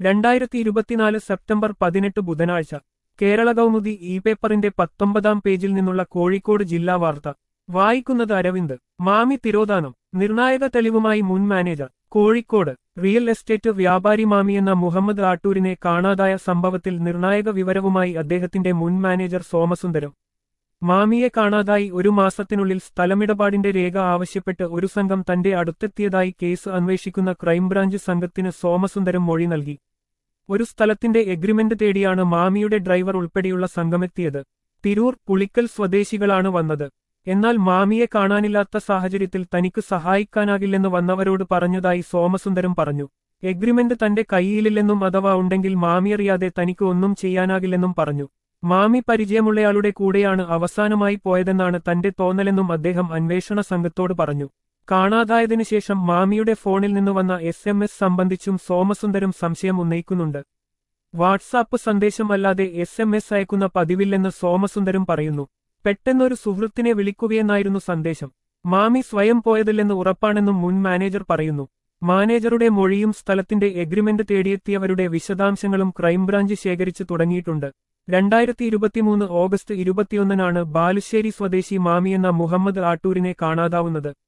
രണ്ടായിരത്തി ഇരുപത്തിനാല് സെപ്റ്റംബർ പതിനെട്ട് ബുധനാഴ്ച കേരള കൗമുദി ഇ പേപ്പറിന്റെ പത്തൊമ്പതാം പേജിൽ നിന്നുള്ള കോഴിക്കോട് ജില്ലാ വാർത്ത വായിക്കുന്നത് അരവിന്ദ് മാമി തിരോധാനം നിർണായക തെളിവുമായി മുൻ മാനേജർ കോഴിക്കോട് റിയൽ എസ്റ്റേറ്റ് വ്യാപാരി മാമി എന്ന മുഹമ്മദ് ആട്ടൂരിനെ കാണാതായ സംഭവത്തിൽ നിർണായക വിവരവുമായി അദ്ദേഹത്തിന്റെ മുൻ മാനേജർ സോമസുന്ദരം മാമിയെ കാണാതായി ഒരു മാസത്തിനുള്ളിൽ സ്ഥലമിടപാടിന്റെ രേഖ ആവശ്യപ്പെട്ട് ഒരു സംഘം തന്റെ അടുത്തെത്തിയതായി കേസ് അന്വേഷിക്കുന്ന ക്രൈംബ്രാഞ്ച് സംഘത്തിന് സോമസുന്ദരം മൊഴി നൽകി ഒരു സ്ഥലത്തിന്റെ എഗ്രിമെന്റ് തേടിയാണ് മാമിയുടെ ഡ്രൈവർ ഉൾപ്പെടെയുള്ള സംഘമെത്തിയത് തിരൂർ പുളിക്കൽ സ്വദേശികളാണ് വന്നത് എന്നാൽ മാമിയെ കാണാനില്ലാത്ത സാഹചര്യത്തിൽ തനിക്ക് സഹായിക്കാനാകില്ലെന്ന് വന്നവരോട് പറഞ്ഞതായി സോമസുന്ദരം പറഞ്ഞു എഗ്രിമെന്റ് തന്റെ കൈയിലില്ലെന്നും അഥവാ ഉണ്ടെങ്കിൽ മാമിയറിയാതെ തനിക്ക് ഒന്നും ചെയ്യാനാകില്ലെന്നും പറഞ്ഞു മാമി പരിചയമുള്ളയാളുടെ കൂടെയാണ് അവസാനമായി പോയതെന്നാണ് തന്റെ തോന്നലെന്നും അദ്ദേഹം അന്വേഷണ സംഘത്തോട് പറഞ്ഞു കാണാതായതിനു ശേഷം മാമിയുടെ ഫോണിൽ നിന്ന് വന്ന എസ് എം എസ് സംബന്ധിച്ചും സോമസുന്ദരം സംശയം ഉന്നയിക്കുന്നുണ്ട് വാട്സാപ്പ് സന്ദേശം അല്ലാതെ എസ് എം എസ് അയക്കുന്ന പതിവില്ലെന്ന് സോമസുന്ദരം പറയുന്നു പെട്ടെന്നൊരു സുഹൃത്തിനെ വിളിക്കുകയെന്നായിരുന്നു സന്ദേശം മാമി സ്വയം പോയതില്ലെന്ന് ഉറപ്പാണെന്നും മുൻ മാനേജർ പറയുന്നു മാനേജറുടെ മൊഴിയും സ്ഥലത്തിന്റെ എഗ്രിമെന്റ് തേടിയെത്തിയവരുടെ വിശദാംശങ്ങളും ക്രൈംബ്രാഞ്ച് ശേഖരിച്ചു തുടങ്ങിയിട്ടുണ്ട് രണ്ടായിരത്തി ഇരുപത്തിമൂന്ന് ഓഗസ്റ്റ് ഇരുപത്തിയൊന്നിനാണ് ബാലുശ്ശേരി സ്വദേശി മാമി എന്ന മുഹമ്മദ് ആട്ടൂരിനെ കാണാതാവുന്നത്